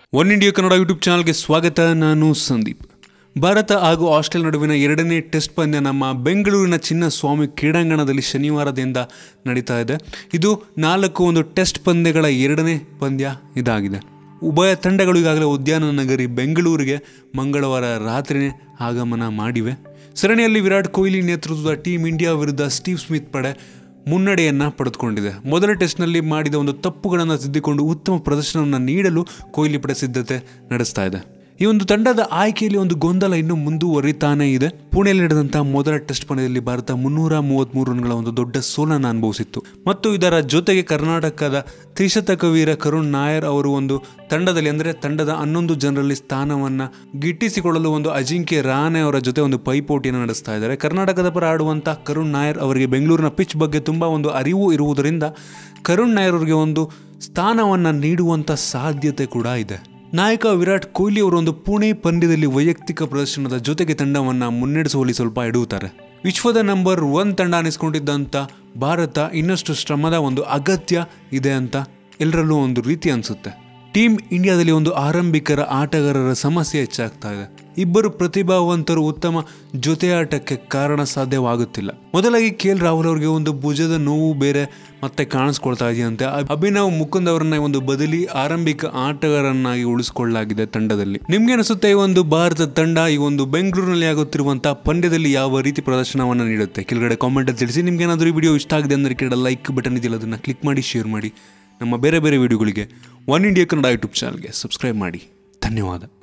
one India Kannada YouTube ಚಾನಲ್ಗೆ ಸ್ವಾಗತ ನಾನು ಸಂದೀಪ್ ಭಾರತ ಹಾಗೂ ಆಸ್ಟ್ರೇಲಿಯಾ ನಡುವಿನ ಎರಡನೇ ಟೆಸ್ಟ್ ಪಂದ್ಯ ನಮ್ಮ ಬೆಂಗಳೂರಿನ ಚಿನ್ನಸ್ವಾಮಿ ಕ್ರೀಡಾಂಗಣದಲ್ಲಿ ಶನಿವಾರದಿಂದ ನಡೀತಾ ಇದೆ ಇದು ನಾಲ್ಕು ಒಂದು ಟೆಸ್ಟ್ ಪಂದ್ಯಗಳ ಎರಡನೇ ಪಂದ್ಯ ಇದಾಗಿದೆ ಉಭಯ ತಂಡಗಳು ಈಗಾಗಲೇ ಉದ್ಯಾನ ನಗರಿ ಬೆಂಗಳೂರಿಗೆ ಮಂಗಳವಾರ ರಾತ್ರಿನೇ ಆಗಮನ ಮಾಡಿವೆ ಸರಣಿಯಲ್ಲಿ ವಿರಾಟ್ ಕೊಹ್ಲಿ ನೇತೃತ್ವದ ಟೀಮ್ ಇಂಡಿಯಾ ವಿರುದ್ಧ ಸ್ಟೀವ್ ಸ್ಮಿತ್ ಪಡೆ ಮುನ್ನಡೆಯನ್ನು ಪಡೆದುಕೊಂಡಿದೆ ಮೊದಲ ಟೆಸ್ಟ್ನಲ್ಲಿ ಮಾಡಿದ ಒಂದು ತಪ್ಪುಗಳನ್ನು ತಿದ್ದಿಕೊಂಡು ಉತ್ತಮ ಪ್ರದರ್ಶನವನ್ನು ನೀಡಲು ಕೊಹ್ಲಿ ಪಡೆ ಸಿದ್ಧತೆ ನಡೆಸ್ತಾ ಇದೆ ಈ ಒಂದು ತಂಡದ ಆಯ್ಕೆಯಲ್ಲಿ ಒಂದು ಗೊಂದಲ ಇನ್ನೂ ಮುಂದುವರಿತಾನೇ ಇದೆ ಪುಣೆಯಲ್ಲಿ ನಡೆದಂತಹ ಮೊದಲ ಟೆಸ್ಟ್ ಪಂದ್ಯದಲ್ಲಿ ಭಾರತ ಮುನ್ನೂರ ಮೂವತ್ತ್ಮೂರು ರನ್ಗಳ ಒಂದು ದೊಡ್ಡ ಸೋಲನ್ನು ಅನುಭವಿಸಿತ್ತು ಮತ್ತು ಇದರ ಜೊತೆಗೆ ಕರ್ನಾಟಕದ ತ್ರಿಶತಕ ವೀರ ಕರುಣ್ ನಾಯರ್ ಅವರು ಒಂದು ತಂಡದಲ್ಲಿ ಅಂದರೆ ತಂಡದ ಹನ್ನೊಂದು ಜನರಲ್ಲಿ ಸ್ಥಾನವನ್ನು ಗಿಟ್ಟಿಸಿಕೊಳ್ಳಲು ಒಂದು ಅಜಿಂಕ್ಯ ರಾಣೆ ಅವರ ಜೊತೆ ಒಂದು ಪೈಪೋಟಿಯನ್ನು ನಡೆಸ್ತಾ ಇದ್ದಾರೆ ಕರ್ನಾಟಕದ ಪರ ಆಡುವಂಥ ಕರುಣ್ ನಾಯರ್ ಅವರಿಗೆ ಬೆಂಗಳೂರಿನ ಪಿಚ್ ಬಗ್ಗೆ ತುಂಬ ಒಂದು ಅರಿವು ಇರುವುದರಿಂದ ಕರುಣ್ ನಾಯರ್ ಅವರಿಗೆ ಒಂದು ಸ್ಥಾನವನ್ನು ನೀಡುವಂಥ ಸಾಧ್ಯತೆ ಕೂಡ ಇದೆ ನಾಯಕ ವಿರಾಟ್ ಕೊಹ್ಲಿ ಅವರು ಒಂದು ಪುಣೆ ಪಂದ್ಯದಲ್ಲಿ ವೈಯಕ್ತಿಕ ಪ್ರದರ್ಶನದ ಜೊತೆಗೆ ತಂಡವನ್ನು ಮುನ್ನಡೆಸುವಲ್ಲಿ ಸ್ವಲ್ಪ ಎಡುತ್ತಾರೆ ವಿಶ್ವದ ನಂಬರ್ ಒನ್ ತಂಡ ಅನಿಸ್ಕೊಂಡಿದ್ದಂಥ ಭಾರತ ಇನ್ನಷ್ಟು ಶ್ರಮದ ಒಂದು ಅಗತ್ಯ ಇದೆ ಅಂತ ಎಲ್ಲರಲ್ಲೂ ಒಂದು ರೀತಿ ಅನಿಸುತ್ತೆ ಟೀಮ್ ಇಂಡಿಯಾದಲ್ಲಿ ಒಂದು ಆರಂಭಿಕರ ಆಟಗಾರರ ಸಮಸ್ಯೆ ಹೆಚ್ಚಾಗ್ತಾ ಇದೆ ಇಬ್ಬರು ಪ್ರತಿಭಾವಂತರು ಉತ್ತಮ ಜೊತೆಯಾಟಕ್ಕೆ ಕಾರಣ ಸಾಧ್ಯವಾಗುತ್ತಿಲ್ಲ ಮೊದಲಾಗಿ ಕೆ ಎಲ್ ರಾಹುಲ್ ಅವರಿಗೆ ಒಂದು ಭುಜದ ನೋವು ಬೇರೆ ಮತ್ತೆ ಕಾಣಿಸ್ಕೊಳ್ತಾ ಇದೆಯಂತೆ ಅಬ್- ಅಭಿನವ್ ಮುಕುಂದ್ ಅವರನ್ನ ಒಂದು ಬದಲಿ ಆರಂಭಿಕ ಆಟಗಾರನ್ನಾಗಿ ಉಳಿಸಿಕೊಳ್ಳಲಾಗಿದೆ ತಂಡದಲ್ಲಿ ನಿಮ್ಗೆ ಅನಿಸುತ್ತೆ ಈ ಒಂದು ಭಾರತ ತಂಡ ಈ ಒಂದು ಬೆಂಗಳೂರಿನಲ್ಲಿ ಆಗುತ್ತಿರುವಂತಹ ಪಂದ್ಯದಲ್ಲಿ ಯಾವ ರೀತಿ ಪ್ರದರ್ಶನವನ್ನು ನೀಡುತ್ತೆ ಕೆಳಗಡೆ ಕಾಮೆಂಟ್ ತಿಳಿಸಿ ನಿಮ್ಗೆ ಏನಾದರೂ ಈ ವಿಡಿಯೋ ಇಷ್ಟ ಆಗಿದೆ ಅಂದರೆ ಕೆಳಗಡೆ ಲೈಕ್ ಬಟನ್ ಇದೆಯಲ್ಲ ಅದನ್ನು ಕ್ಲಿಕ್ ಮಾಡಿ ಶೇರ್ ಮಾಡಿ ನಮ್ಮ ಬೇರೆ ಬೇರೆ ವಿಡಿಯೋಗಳಿಗೆ ಒನ್ ಇಂಡಿಯಾ ಕನ್ನಡ ಯೂಟ್ಯೂಬ್ ಚಾನಲ್ಗೆ ಸಬ್ಸ್ಕ್ರೈಬ್ ಮಾಡಿ ಧನ್ಯವಾದ